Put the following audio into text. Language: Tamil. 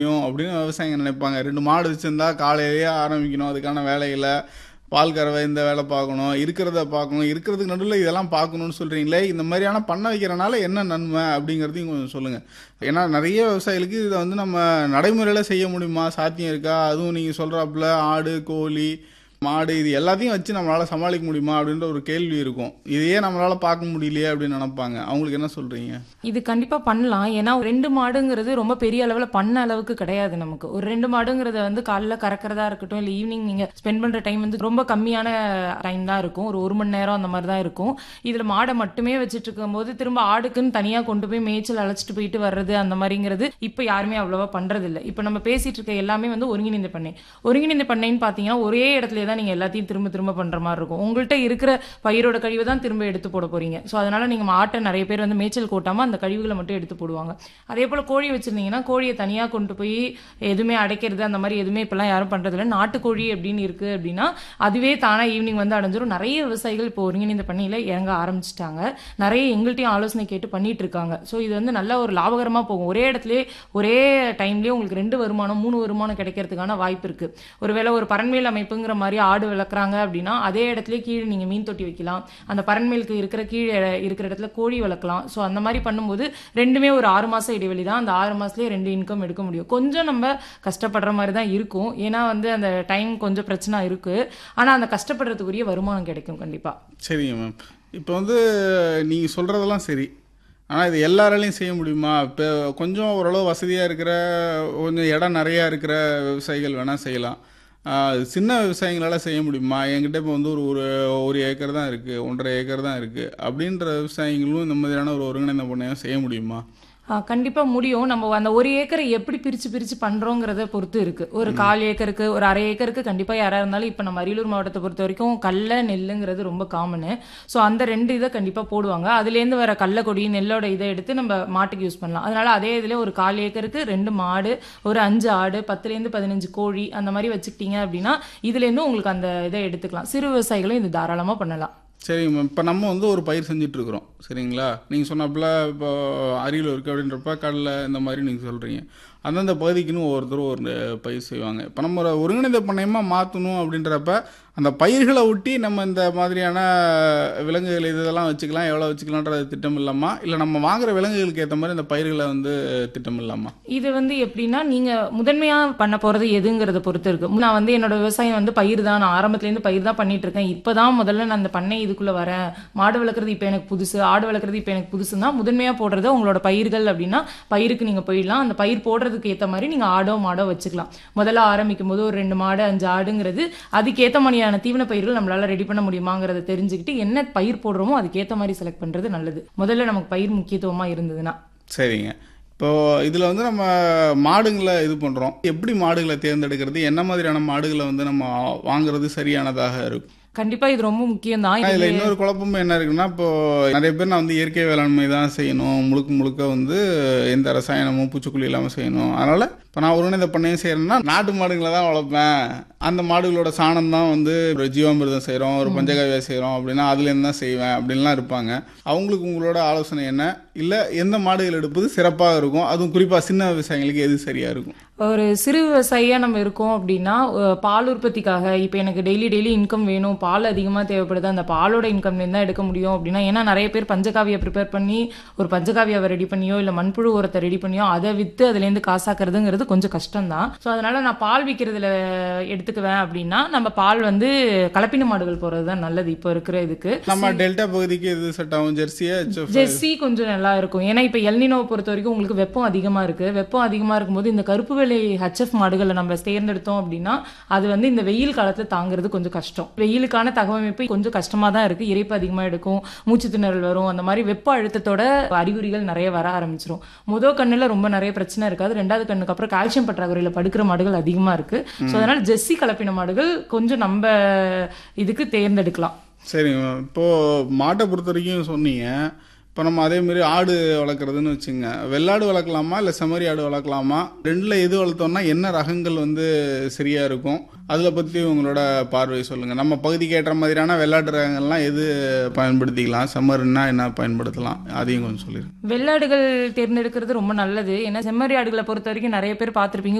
முடியும் அப்படின்னு விவசாயிங்க நினைப்பாங்க ரெண்டு மாடு வச்சிருந்தா காலையிலேயே ஆரம்பிக்கணும் அதுக்கான வேலைகளை பால் கறவை இந்த வேலை பார்க்கணும் இருக்கிறத பார்க்கணும் இருக்கிறதுக்கு நடுவில் இதெல்லாம் பார்க்கணும்னு சொல்றீங்களே இந்த மாதிரியான பண்ண வைக்கிறனால என்ன நன்மை அப்படிங்கிறதையும் கொஞ்சம் சொல்லுங்க ஏன்னா நிறைய விவசாயிகளுக்கு இதை வந்து நம்ம நடைமுறையில் செய்ய முடியுமா சாத்தியம் இருக்கா அதுவும் நீங்கள் சொல்கிறாப்புல ஆடு கோழி மாடு இது எல்லாத்தையும் வச்சு நம்மளால சமாளிக்க முடியுமா அப்படின்ற ஒரு கேள்வி இருக்கும் இதையே நம்மளால பார்க்க முடியலையே அப்படின்னு நினைப்பாங்க அவங்களுக்கு என்ன சொல்றீங்க இது கண்டிப்பா பண்ணலாம் ஏன்னா ரெண்டு மாடுங்கிறது ரொம்ப பெரிய அளவுல பண்ண அளவுக்கு கிடையாது நமக்கு ஒரு ரெண்டு மாடுங்கிறத வந்து காலைல கறக்கிறதா இருக்கட்டும் இல்ல ஈவினிங் நீங்க ஸ்பெண்ட் பண்ற டைம் வந்து ரொம்ப கம்மியான டைம் தான் இருக்கும் ஒரு ஒரு மணி நேரம் அந்த மாதிரி தான் இருக்கும் இதுல மாடை மட்டுமே வச்சுட்டு இருக்கும்போது திரும்ப ஆடுக்குன்னு தனியா கொண்டு போய் மேய்ச்சல் அழைச்சிட்டு போயிட்டு வர்றது அந்த மாதிரிங்கிறது இப்ப யாருமே அவ்வளவா பண்றது இல்ல இப்ப நம்ம பேசிட்டு இருக்க எல்லாமே வந்து ஒருங்கிணைந்த பண்ணை ஒருங்கிணைந்த பண்ணைன்னு பாத்தீங்கன்னா ஒரே இடத்துல தான் நீங்க எல்லாத்தையும் திரும்ப திரும்ப பண்ற மாதிரி இருக்கும் உங்கள்கிட்ட இருக்கிற பயிரோட கழிவை தான் திரும்ப எடுத்து போட போறீங்க ஸோ அதனால நீங்க ஆட்டை நிறைய பேர் வந்து மேய்ச்சல் கூட்டாம அந்த கழிவுகளை மட்டும் எடுத்து போடுவாங்க அதே போல கோழி வச்சிருந்தீங்கன்னா கோழியை தனியா கொண்டு போய் எதுவுமே அடைக்கிறது அந்த மாதிரி எதுவுமே இப்பெல்லாம் யாரும் பண்றது இல்லை நாட்டுக்கோழி அப்படின்னு இருக்கு அப்படின்னா அதுவே தானா ஈவினிங் வந்து அடைஞ்சிரும் நிறைய விவசாயிகள் இப்போ ஒருங்கிணைந்த பண்ணையில இறங்க ஆரம்பிச்சிட்டாங்க நிறைய எங்கள்கிட்டயும் ஆலோசனை கேட்டு பண்ணிட்டு இருக்காங்க ஸோ இது வந்து நல்ல ஒரு லாபகரமா போகும் ஒரே இடத்துலயே ஒரே டைம்லயே உங்களுக்கு ரெண்டு வருமானம் மூணு வருமானம் கிடைக்கிறதுக்கான வாய்ப்பு இருக்கு ஒருவேளை ஒரு பரண்மேல் அமைப்புங்கிற மாதிரி ஆடு வளர்க்குறாங்க அப்படின்னா அதே இடத்துல கீழே நீங்க மீன் தொட்டி வைக்கலாம் அந்த பரண்மேலுக்கு இருக்கிற கீழே இருக்கிற இடத்துல கோழி வளர்க்கலாம் ஸோ அந்த மாதிரி பண்ணும்போது ரெண்டுமே ஒரு ஆறு மாசம் இடைவெளி தான் அந்த ஆறு மாசத்துலயே ரெண்டு இன்கம் எடுக்க முடியும் கொஞ்சம் நம்ம கஷ்டப்படுற மாதிரி தான் இருக்கும் ஏன்னா வந்து அந்த டைம் கொஞ்சம் பிரச்சனை இருக்கு ஆனா அந்த கஷ்டப்படுறதுக்குரிய வருமானம் கிடைக்கும் கண்டிப்பா சரிங்க மேம் இப்போ வந்து நீங்கள் சொல்கிறதெல்லாம் சரி ஆனால் இது எல்லாராலையும் செய்ய முடியுமா இப்போ கொஞ்சம் ஓரளவு வசதியாக இருக்கிற கொஞ்சம் இடம் நிறையா இருக்கிற விவசாயிகள் வேணால் செய்யலாம் ஆஹ் சின்ன விவசாயிங்களால செய்ய முடியுமா என்கிட்ட இப்போ வந்து ஒரு ஒரு ஒரு ஏக்கர் தான் இருக்குது ஒன்றரை ஏக்கர் தான் இருக்குது அப்படின்ற விவசாயிகளும் இந்த மாதிரியான ஒரு ஒருங்கிணைந்த பண்ணையம் செய்ய முடியுமா ஆ, கண்டிப்பா முடியும் நம்ம அந்த ஒரு ஏக்கரை எப்படி பிரிச்சு பிரிச்சு பண்றோங்கிறத பொறுத்து இருக்கு ஒரு கால் ஏக்கருக்கு ஒரு அரை ஏக்கருக்கு கண்டிப்பா யாரா இருந்தாலும் இப்ப நம்ம அரியலூர் மாவட்டத்தை பொறுத்த வரைக்கும் கடல நெல்லுங்கிறது ரொம்ப காமனு ஸோ அந்த ரெண்டு இதை கண்டிப்பா போடுவாங்க அதுலேருந்து வர கடல கொடி நெல்லோட இதை எடுத்து நம்ம மாட்டுக்கு யூஸ் பண்ணலாம் அதனால அதே இதுல ஒரு கால் ஏக்கருக்கு ரெண்டு மாடு ஒரு அஞ்சு ஆடு பத்துலேருந்து பதினஞ்சு கோழி அந்த மாதிரி வச்சுக்கிட்டீங்க அப்படின்னா இதுல இருந்து உங்களுக்கு அந்த இதை எடுத்துக்கலாம் சிறு விவசாயிகளும் இது தாராளமா பண்ணலாம் சரிங்க மேம் இப்போ நம்ம வந்து ஒரு பயிர் செஞ்சுட்டு இருக்கிறோம் சரிங்களா நீங்கள் சொன்னாப்புல இப்போ அரியலூர் இருக்குது அப்படின்றப்ப கடலை இந்த மாதிரி நீங்கள் சொல்கிறீங்க அந்தந்த பகுதிக்குன்னு ஒவ்வொருத்தரும் ஒரு பயிர் செய்வாங்க இப்போ நம்ம ஒரு ஒருங்கிணைந்த பண்ணையமாக மாற்றணும் அப்படின்றப்ப அந்த பயிர்களை ஒட்டி நம்ம இந்த மாதிரியான விலங்குகள் இது இதெல்லாம் வச்சுக்கலாம் எவ்வளோ வச்சுக்கலான்றது திட்டம் இல்லாமா இல்லை நம்ம வாங்குற விலங்குகளுக்கு ஏற்ற மாதிரி இந்த பயிர்களை வந்து திட்டம் இல்லாமா இது வந்து எப்படின்னா நீங்க முதன்மையா பண்ண போறது எதுங்கிறத பொறுத்து இருக்கு நான் வந்து என்னோட விவசாயம் வந்து பயிர் தான் நான் ஆரம்பத்துல இருந்து பயிர் தான் பண்ணிட்டு இருக்கேன் இப்பதான் முதல்ல நான் அந்த பண்ணை இதுக்குள்ள வரேன் மாடு வளர்க்குறது இப்ப எனக்கு புதுசு ஆடு வளர்க்குறது இப்ப எனக்கு புதுசுன்னா முதன்மையா போடுறது உங்களோட பயிர்கள் அப்படின்னா பயிருக்கு நீங்க போயிடலாம் அந்த பயிர் போடுறதுக்கு ஏத்த மாதிரி நீங்க ஆடோ மாடோ வச்சுக்கலாம் முதல்ல ஆரம்பிக்கும் போது ஒரு ரெண்டு மாடு அஞ்சு ஆடுங்கிறது அதுக்கேத்த மாதிரியான தீவன பயிர்கள் நம்மளால ரெடி பண்ண முடியுமாங்கிறத தெரிஞ்சுக்கிட்டு என்ன பயிர் போடுறோமோ அதுக்கேத்த மாதிரி செலக்ட் பண்றது நல்லது முதல்ல நமக்கு பயிர் முக்கியத்துவமா இருந்ததுன்னா சரிங்க இப்போ இதில் வந்து நம்ம மாடுங்களை இது பண்ணுறோம் எப்படி மாடுகளை தேர்ந்தெடுக்கிறது என்ன மாதிரியான மாடுகளை வந்து நம்ம வாங்குறது சரியானதாக இருக்கும் கண்டிப்பா இது ரொம்ப முக்கியம் தான் இதுல இன்னொரு குழப்பமும் என்ன இருக்குன்னா இப்போ நிறைய பேர் நான் வந்து இயற்கை வேளாண்மை தான் செய்யணும் முழுக்க முழுக்க வந்து எந்த ரசாயனமும் பூச்சிக்கொல்லி இல்லாமல் செய்யணும் அதனால இப்போ நான் ஒருங்கிணைந்த பண்ணையும் செய்யறேன்னா நாட்டு மாடுகளை தான் வளர்ப்பேன் அந்த மாடுகளோட சாணம் தான் வந்து ஒரு ஜீவாமிர்தம் செய்கிறோம் ஒரு பஞ்சகாவியா செய்கிறோம் அப்படின்னா அதுலேருந்து தான் செய்வேன் அப்படின்லாம் இருப்பாங்க அவங்களுக்கு உங்களோட ஆலோசனை என்ன இல்லை எந்த மாடுகள் எடுப்பது சிறப்பாக இருக்கும் அதுவும் குறிப்பாக சின்ன விவசாயிகளுக்கு எது சரியாக இருக்கும் ஒரு சிறு விவசாயியா நம்ம இருக்கோம் அப்படின்னா அஹ், பால் உற்பத்திக்காக இப்போ எனக்கு டெய்லி டெய்லி இன்கம் வேணும் பால் அதிகமாக தேவைப்படுது அந்த பாலோட இன்கம்லேருந்து தான் எடுக்க முடியும் அப்படின்னா ஏன்னா நிறைய பேர் பஞ்சகாவியை ப்ரிப்பேர் பண்ணி ஒரு பஞ்சகாவியாவை ரெடி பண்ணியோ இல்லை மண்புழு உரத்தை ரெடி பண்ணியோ அதை விற்று அதுலேருந்து காசாக்குறதுங்கிறது கொஞ்சம் கஷ்டம் தான் ஸோ அதனால நான் பால் விற்கிறதுல எடுத்துக்குவேன் அப்படின்னா நம்ம பால் வந்து கலப்பின மாடுகள் போகிறது தான் நல்லது இப்போ இருக்கிற இதுக்கு நம்ம டெல்டா பகுதிக்கு எது செட் ஆகும் ஜெர்சியா HF? ஜெர்சி கொஞ்சம் நல்லா இருக்கும் ஏன்னா இப்ப எல்னினோவை பொறுத்த வரைக்கும் உங்களுக்கு வெப்பம் அதிகமா இருக்கு வெப்பம் அதிகமா இருக்கும்போது இந்த கருப்பு வெள்ளை ஹச்எஃப் மாடுகளை நம்ம தேர்ந்தெடுத்தோம் அப்படின்னா அது வந்து இந்த வெயில் காலத்துல தாங்குறது கொஞ்சம் கஷ்டம் வெயிலுக்கான தகவமைப்பு கொஞ்சம் கஷ்டமா தான் இருக்கு இறைப்பு அதிகமா எடுக்கும் மூச்சு திணறல் வரும் அந்த மாதிரி வெப்ப அழுத்தத்தோட அறிகுறிகள் நிறைய வர ஆரம்பிச்சிரும் முதல் கண்ணுல ரொம்ப நிறைய பிரச்சனை இருக்காது ரெண்டாவது கண்ணுக்கு அப்புறம் கால்சியம் பற்றாக்குறையில படுக்கிற மாடுகள் அதிகமா இருக்கு ஸோ அதனால ஜெர்சி கலப்பின மாடுகள் கொஞ்சம் நம்ம இதுக்கு தேர்ந்தெடுக்கலாம் சரிங்க இப்போ மாட்டை பொறுத்த வரைக்கும் சொன்னீங்க இப்போ நம்ம அதே மாதிரி ஆடு வளர்க்குறதுன்னு வச்சுங்க வெள்ளாடு வளர்க்கலாமா இல்லை செம்மறி ஆடு வளர்க்கலாமா ரெண்டில் எது வளர்த்தோம்னா என்ன ரகங்கள் வந்து சரியாக இருக்கும் அதில் பற்றி உங்களோட பார்வை சொல்லுங்கள் நம்ம பகுதிக்கு ஏற்ற மாதிரியான வெள்ளாட்டு ரகங்கள்லாம் எது பயன்படுத்திக்கலாம் செம்மறின்னா என்ன பயன்படுத்தலாம் அதையும் கொஞ்சம் சொல்லிடுங்க வெள்ளாடுகள் தேர்ந்தெடுக்கிறது ரொம்ப நல்லது ஏன்னா செம்மறி ஆடுகளை பொறுத்த வரைக்கும் நிறைய பேர் பார்த்திருப்பீங்க